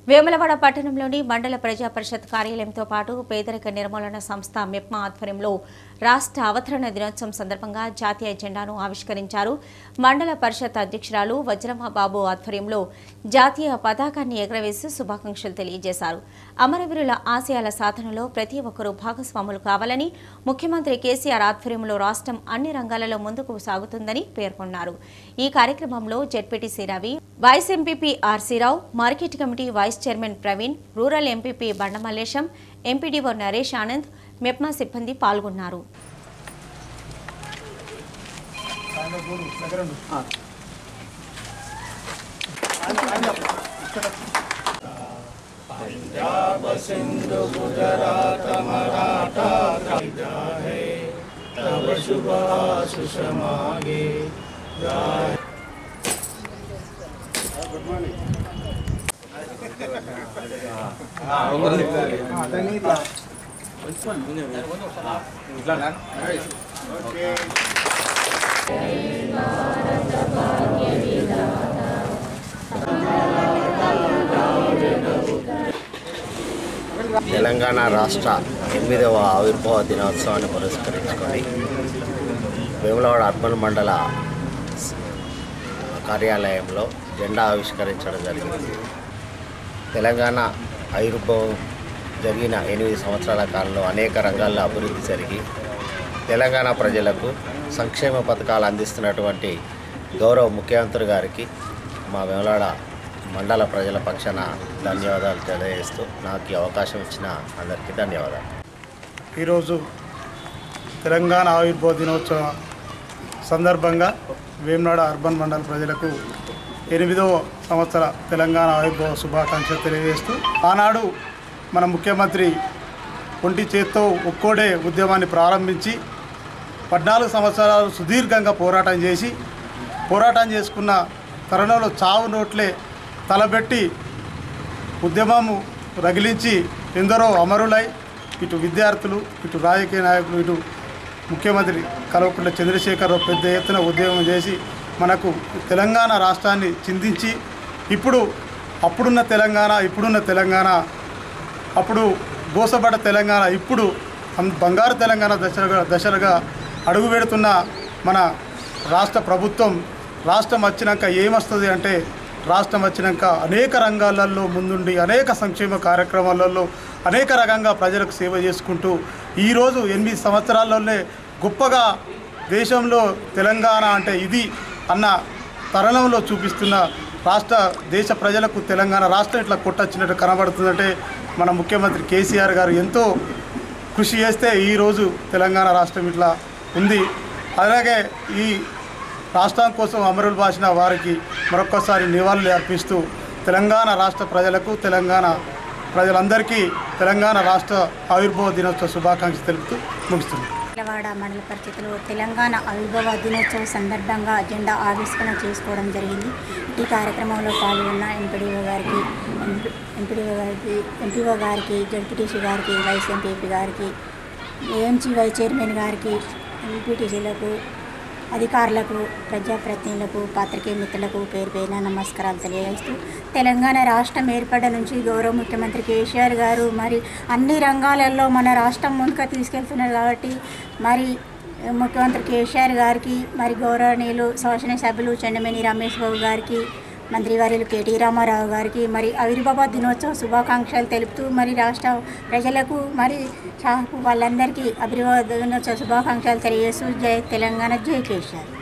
వేములవాడ పట్టణంలోని మండల ప్రజా పరిషత్ కార్యాలయంతో పాటు పేదరిక నిర్మూలన సంస్థ మెప్మా ఆధ్వర్యంలో రాష్ట్ర అవతరణ దినోత్సవం సందర్భంగా జాతీయ జెండాను ఆవిష్కరించారు మండల పరిషత్ అధ్యక్షురాలు వజ్రమ్మ బాబు ఆధ్వర్యంలో జాతీయ పతాకాన్ని ఎగరవేసి శుభాకాంక్షలు తెలియజేశారు అమరవీరుల ఆశయాల సాధనలో ప్రతి ఒక్కరూ భాగస్వాములు కావాలని ముఖ్యమంత్రి కేసీఆర్ ఆధ్వర్యంలో రాష్ట్రం అన్ని రంగాలలో ముందుకు సాగుతుందని పేర్కొన్నారు ఈ కార్యక్రమంలో ZPTC Ravi vice MPP RC Rao market committee vice chairman Praveen rural MPP Banda Mallesham MPDO Naresh Anand MEPMA సిబ్బంది పాల్గొన్నారు తెలంగాణ రాష్ట్ర ఎనిమిదవ ఆవిర్భావ దినోత్సవాన్ని పురస్కరించుకొని వేములవాడ అర్బన్ మండల స్- కార్యాలయంలో జెండా ఆవిష్కరించడం జరిగింది తెలంగాణ ఆవిర్భావం జరిగిన ఎనిమిది సంవత్సరాల కాలంలో అనేక రంగాల్లో అభివృద్ధి జరిగి తెలంగాణ ప్రజలకు సంక్షేమ పథకాలు అందిస్తున్నటువంటి గౌరవ ముఖ్యమంత్రి గారికి మా వేములవాడ మండల ప్రజల పక్షాన ధన్యవాదాలు తెలియజేస్తూ నాకు ఈ అవకాశం ఇచ్చిన అందరికీ ధన్యవాదాలు ఈరోజు తెలంగాణ ఆవిర్భావ దినోత్సవ సందర్భంగా వేమనాడ అర్బన్ మండల ప్రజలకు ఎనిమిదవ సంవత్సర తెలంగాణ ఆవిర్భావ శుభాకాంక్షలు తెలియజేస్తూ ఆనాడు మన ముఖ్యమంత్రి ఒంటి చేత్తో ఒక్కోడే ఉద్యమాన్ని ప్రారంభించి పద్నాలుగు సంవత్సరాలు సుదీర్ఘంగా పోరాటం చేసి పోరాటం చేసుకున్న తరుణంలో చావు నోట్లే తలబెట్టి ఉద్యమము రగిలించి ఎందరో అమరులై ఇటు విద్యార్థులు ఇటు రాజకీయ నాయకులు ఇటు ముఖ్యమంత్రి కల్వకుంట్ల చంద్రశేఖరరావు పెద్ద ఎత్తున ఉద్యమం చేసి మనకు తెలంగాణ రాష్ట్రాన్ని చిందించి ఇప్పుడు అప్పుడున్న తెలంగాణ ఇప్పుడున్న తెలంగాణ అప్పుడు గోసపడ్డ తెలంగాణ ఇప్పుడు అం- బంగారు తెలంగాణ దశలుగా దశలుగా అడుగు పెడుతున్న మన రాష్ట్ర ప్రభుత్వం రాష్ట్రం వచ్చినాక ఏమొస్తుంది అంటే రాష్ట్రం వచ్చినాక అనేక రంగాలలో ముందుండి అనేక సంక్షేమ కార్యక్రమాలలో అనేక రకంగా ప్రజలకు సేవ చేసుకుంటూ ఈరోజు ఎనిమిది సంవత్సరాల్లోనే గొప్పగా దేశంలో తెలంగాణ అంటే ఇది అన్న తరుణంలో చూపిస్తున్న రాష్ట్ర దేశ ప్రజలకు తెలంగాణ రాష్ట్రం ఇట్లా కొట్టొచ్చినట్టు కనబడుతుందంటే మన ముఖ్యమంత్రి కేసీఆర్ గారు ఎంతో కృషి చేస్తే ఈరోజు తెలంగాణ రాష్ట్రం ఇట్లా ఉంది అలాగే ఈ రాష్ట్రం కోసం అమరులు బాసిన వారికి మరొక్కసారి నివాళులు అర్పిస్తూ తెలంగాణ రాష్ట్ర ప్రజలకు తెలంగాణ ప్రజలందరికీ తెలంగాణ రాష్ట్ర ఆవిర్భావ దినోత్సవ శుభాకాంక్షలు తెలుపుతూ ముగిస్తుంది విజయవాడ మండల పరిషత్లో తెలంగాణ ఆవిర్భావ దినోత్సవం సందర్భంగా జెండా ఆవిష్కరణ చేసుకోవడం జరిగింది ఈ కార్యక్రమంలో పాల్గొన్న ఎంపీడీఓ గారికి ఎంపీడీఓ గారికి ఎంపీఓ గారికి జడ్పీటీసీ గారికి వైస్ ఎంపీపీ గారికి ఏఎంసీ వైస్ చైర్మన్ గారికి ఎంపీటీసీలకు అధికారులకు ప్రజాప్రతినిధులకు పాత్రికేయ మిత్రులకు పేరు పేరున నమస్కారాలు తెలియజేస్తూ తెలంగాణ రాష్ట్రం ఏర్పడ నుంచి గౌరవ ముఖ్యమంత్రి కేసీఆర్ గారు మరి అన్ని రంగాలలో మన రాష్ట్రం ముందుకు తీసుకెళ్తున్నారు కాబట్టి మరి ముఖ్యమంత్రి కేసీఆర్ గారికి మరి గౌరవనీయులు శాసనసభ్యులు చెన్నమేని రమేష్ బాబు గారికి మంత్రివర్యులు కేటీ రామారావు గారికి మరి ఆవిర్భావ దినోత్సవ శుభాకాంక్షలు తెలుపుతూ మరి రాష్ట్ర ప్రజలకు మరి షా వాళ్ళందరికీ ఆవిర్భావ దినోత్సవ శుభాకాంక్షలు తెలియజేస్తూ జై తెలంగాణ జై కేసీఆర్